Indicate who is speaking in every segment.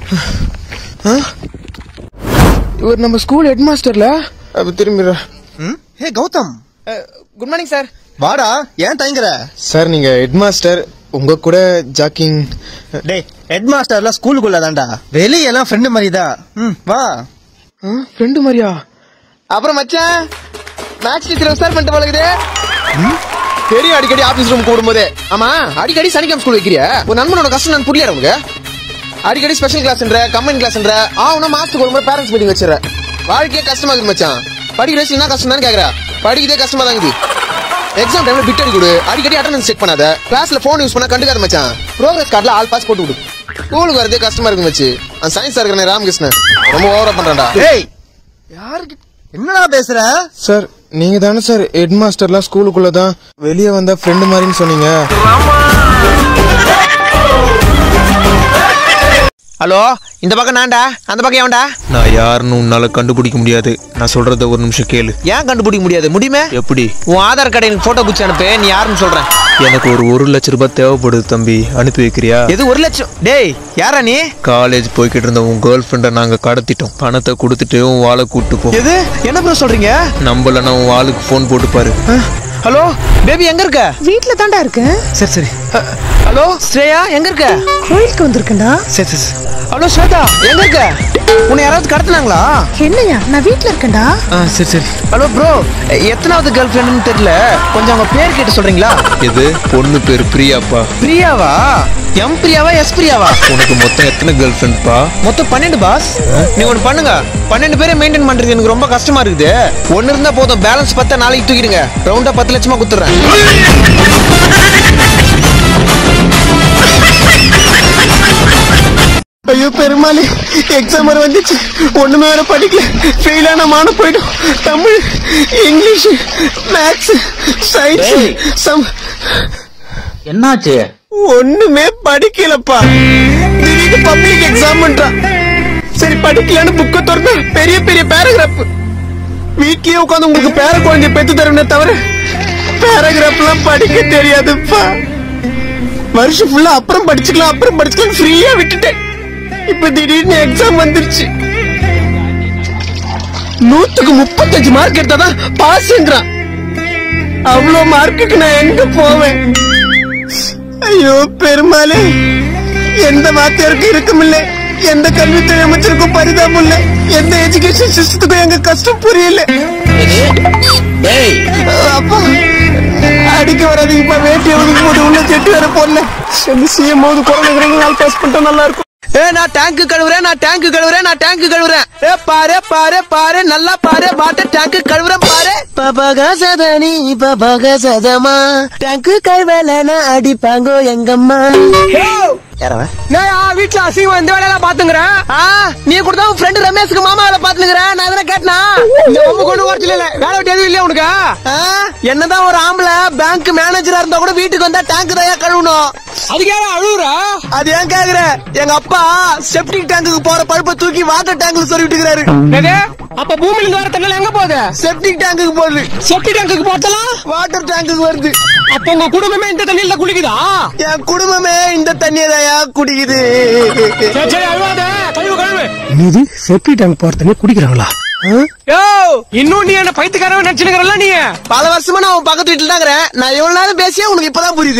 Speaker 1: இவர் நம்ம school head மாஸ்டர்ல அப்ப திரும்பிடுற
Speaker 2: ம் hey Gautham
Speaker 1: good morning sir
Speaker 2: வாடா ஏன் தயங்குற
Speaker 1: சார் நீங்க ஹெட் மாஸ்டர் உங்க கூட ஜாக்கிங்
Speaker 2: டேய் ஹெட் மாஸ்டர்லாம் ஸ்கூலுக்குள்ள தான்டா வெளியெல்லாம் ஃப்ரெண்டு மாதிரி தான் ம் வா
Speaker 1: ஃப்ரெண்டு மாதிரியா அப்புறம் மச்சான் மேக்ஸ் டீச்சர் விசார் பண்ணிட்டு பழகுது பெரிய அடிக்கடி ஆபீஸ் ரூம் கூடும்போது ஆமா அடிக்கடி சனிக்கிழமை ஸ்கூல் வைக்கிறிய ஒரு நண்பனோட கஷ்டம் நான் புரியல உனக்கு அடிக்கடி ஸ்பெஷல் கிளாஸ்ன்ற கம்பைன் கிளாஸ்ன்ற ஆனா மாசத்துக்கு ஒரு முறை பேரண்ட்ஸ் மீட்டிங் வச்சிடற வாழ்க்கையே கஷ்டமா இருக்கு மச்சான் படிக்கிற வயசுல என்ன கஷ்டம் தான் கேக்குற படிக்கிறதே கஷ்டமா தான் இருக்குது எக்ஸாம் டைம்ல பிட் அடி கொடு அடிக்கடி அட்டெண்டன்ஸ் செக் பண்ணாத கிளாஸ்ல போன் யூஸ் பண்ணா கண்டுக்காத மச்சான் ப்ரோக்ரஸ் கார்டுல ஆல் பாஸ் போட்டு விடு ஸ்கூலுக்கு வரதே கஷ்டமா இருக்கு மச்சி அந்த சயின்ஸ் இருக்கிற ராமகிருஷ்ணன் ரொம்ப ஓவரா பண்றான்டா
Speaker 2: டேய்
Speaker 1: யாருக்கு
Speaker 2: என்னடா பேசுற
Speaker 1: சார் நீங்க தானே சார் ஹெட் மாஸ்டர்லாம் ஸ்கூலுக்குள்ள தான் வெளியே வந்தா ஃப்ரெண்டு மாதிரின்னு சொன்னீங்க
Speaker 3: ஹலோ இந்த பக்கம் நான்டா அந்த பக்கம் ஏன்டா
Speaker 4: நான் யாருன்னு உன்னால கண்டுபிடிக்க முடியாது நான் சொல்றத ஒரு நிமிஷம் கேளு
Speaker 3: ஏன் கண்டுபிடிக்க முடியாது முடியுமே
Speaker 4: எப்படி
Speaker 3: உன் ஆதார் கார்டு எனக்கு போட்டோ பிடிச்சி அனுப்பு நீ யாருன்னு சொல்றேன்
Speaker 4: எனக்கு ஒரு ஒரு லட்ச ரூபாய் தேவைப்படுது தம்பி அனுப்பி வைக்கிறியா
Speaker 3: எது ஒரு லட்சம் டேய் யாரா நீ
Speaker 4: காலேஜ் போய்கிட்டு இருந்த உன் கேர்ள் ஃப்ரெண்டை நாங்க கடத்திட்டோம் பணத்தை கொடுத்துட்டு உன் வாளை கூட்டு போ
Speaker 3: எது என்ன ப்ரோ சொல்றீங்க
Speaker 4: நம்பலன்னா உன் வாளுக்கு ஃபோன் போட்டு பாரு
Speaker 3: ஹலோ பேபி எங்க இருக்க
Speaker 5: வீட்ல தாண்டா இருக்கேன்
Speaker 3: சரி சரி அ, ஹலோ ஸ்ரேயா எங்க இருக்க
Speaker 5: கோயிலுக்கு வந்திருக்கேன்டா
Speaker 3: சரி சரி சரி. ஹலோ ஸ்வேதா எங்க இருக்க உன்னை யாராவது கடத்துனாங்களா
Speaker 5: என்னையா நான் வீட்ல இருக்கேன்டா
Speaker 3: ஆ சரி சரி ஹலோ ப்ரோ எத்தனாவது கேர்ள் ஃப்ரெண்டுன்னு தெரியல கொஞ்சம் அவங்க பேர் கேட்டு சொல்றீங்களா
Speaker 4: எது பொண்ணு பேர் பிரியாப்பா
Speaker 3: பிரியாவா எம் பிரியாவா எஸ் பிரியாவா
Speaker 4: உனக்கு மொத்தம் எத்தனை கேர்ள் ஃப்ரெண்ட்ப்பா
Speaker 3: மொத்தம் பன்னெண்டு பாஸ் நீ ஒன்று பண்ணுங்க பன்னெண்டு பேரை மெயின்டைன் பண்றது எனக்கு ரொம்ப கஷ்டமா இருக்குது ஒன்னு இருந்தா போதும் பேலன்ஸ் பத்தா நாளைக்கு தூக்கிடுங்க ரவுண்டா பத்து லட்சமா குத்துறேன்
Speaker 1: ஐயோ பெருமாளி எக்ஸாம் வர வந்துச்சு ஒண்ணுமே வேற படிக்கல ஃபெயில் ஆன மான போயிடும் தமிழ் இங்கிலீஷ் மேக்ஸ் சயின்ஸ் சம்
Speaker 6: என்னாச்சு
Speaker 1: ஒண்ணுமே படிக்கலப்பா திடீர்னு பப்ளிக் எக்ஸாம் பண்றான் சரி படிக்கலன்னு புக்க திறந்தா பெரிய பெரிய பேராகிராஃப் வீட்லயே உட்காந்து உங்களுக்கு பேர குழந்தை பெத்து தருவனே தவிர பேராகிராஃப் எல்லாம் படிக்க தெரியாதுப்பா வருஷம் ஃபுல்லா அப்புறம் படிச்சுக்கலாம் அப்புறம் படிச்சுக்கலாம் ஃப்ரீயா விட்டுட்டேன் இப்ப திடீர்னு எக்ஸாம் வந்துருச்சு நூத்துக்கு முப்பத்தஞ்சு மார்க் எடுத்தாதான் பாஸ்ன்றான் அவ்வளவு மார்க்குக்கு நான் எங்க போவேன் ஐயோ பெருமாளே எந்த வாத்தியாருக்கும் இருக்குமில்ல எந்த கல்வித்துறை அமைச்சருக்கும் பரிதாபம் இல்ல எந்த எஜுகேஷன் சிஸ்டத்துக்கும் எங்க கஷ்டம் புரியல
Speaker 6: டேய்
Speaker 1: அப்பா அடிக்க வராதீங்கப்பா வேட்டி எவ்வளவு போது உள்ள செட்டு வேற போடல இந்த சிஎம் போது குழந்தைங்க நாள் பாஸ் பண்ணிட்டா நல்லா இருக்கும்
Speaker 3: ஏ நான் டேங்க் கழுவுறேன் நான் டேங்க் கழுவுறேன் நான் டேங்க் கழுவுறேன் ஏ பாரு பாரு பாரு நல்லா பாரு வாட்டர் டேங்க் கழுவுறேன் பாரு பபக சதனி பபக சதமா டேங்க் கழுவலனா அடிப்பாங்கோ எங்கம்மா நான் வீட்டுல அசிங்கம் இந்த வேலையெல்லாம் பாத்துங்கிறேன் நீ கூட தான் உன் ஃப்ரெண்டு ரமேஷ்க்கு மாமா வேலை பாத்துக்கிறேன் நான் எதனா கேட்டனா இந்த ரொம்ப கொண்டு வரச்சு இல்ல வேலை விட்டு எதுவும் இல்லையா உனக்கு ஆ? என்னதான் ஒரு ஆம்பளை பேங்க் மேனேஜரா இருந்தா கூட வீட்டுக்கு வந்தா டேங்க் தான் கழுவணும் அதுக்கு யாரும் அழுகுறா அது ஏன் கேக்குற எங்க அப்பா செப்டிக் டேங்குக்கு போற பழுப்பை தூக்கி வாட்டர் டேங்க்ல சொல்லிட்டு இருக்காரு அப்ப பூமியில இருந்து வர தண்ணி எங்க போகுது செப்டிக் டேங்குக்கு போகுது செப்டிக் டேங்குக்கு போட்டலாம் வாட்டர் டேங்குக்கு வருது அப்ப உங்க குடும்பமே இந்த தண்ணியில குளிக்குதா என் குடும்பமே இந்த தண்ணியை தான் குடிக்குது
Speaker 7: இது செப்டி டேங்க் போற தண்ணி குடிக்கிறாங்களா
Speaker 3: இன்னும் நீ என்ன பைத்துக்காரன் நினைச்சுக்கிறல்ல நீ பல வருஷமா நான் உன் பக்கத்து வீட்டுல தான் இருக்கிறேன் நான் எவ்வளவு நேரம் பேசியா உனக்கு இப்பதான் புரியுது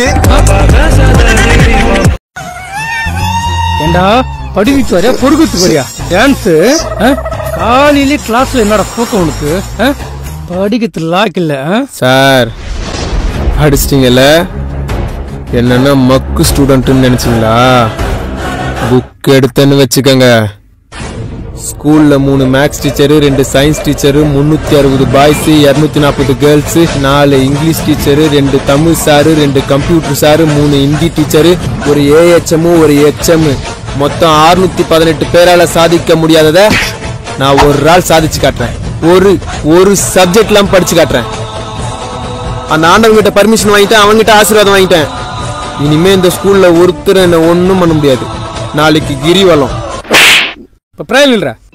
Speaker 7: ஏண்டா படிக்கிட்டு வரையா பொறுக்குத்து வரையா டான்ஸ் காலையிலே கிளாஸ்ல என்னடா தூக்கம் உனக்கு ஆ? படிக்கிறது லாக் இல்ல ஆ?
Speaker 4: சார் அடிச்சிட்டீங்கல்ல என்னன்னா மக்கு ஸ்டூடெண்ட்னு நினைச்சீங்களா புக் எடுத்தேன்னு வச்சுக்கோங்க ஸ்கூல்ல மூணு மேக்ஸ் டீச்சரு ரெண்டு சயின்ஸ் டீச்சரு முன்னூத்தி அறுபது பாய்ஸ் இருநூத்தி நாற்பது கேர்ள்ஸ் நாலு இங்கிலீஷ் டீச்சரு ரெண்டு தமிழ் சாரு ரெண்டு கம்ப்யூட்டர் சாரு மூணு ஹிந்தி டீச்சரு ஒரு ஏஹெச்எம் ஒரு ஹெச்எம் மொத்தம் 618 பதினெட்டு பேரால சாதிக்க முடியாததை நான் ஒரு நாள் சாதிச்சு காட்டுறேன் ஒரு ஒரு சப்ஜெக்ட்லாம் படிச்சு காட்டுறேன் அந்த ஆண்டவங்க கிட்ட பர்மிஷன் வாங்கிட்டேன் அவன்கிட்ட ஆசீர்வாதம் வாங்கிட்டேன் இனிமே இந்த ஸ்கூல்ல ஒருத்தர் என்ன ஒண்ணும் பண்ண முடியாது நாளைக்கு கிரிவலம்
Speaker 7: இப்ப பிரயம் இல்ல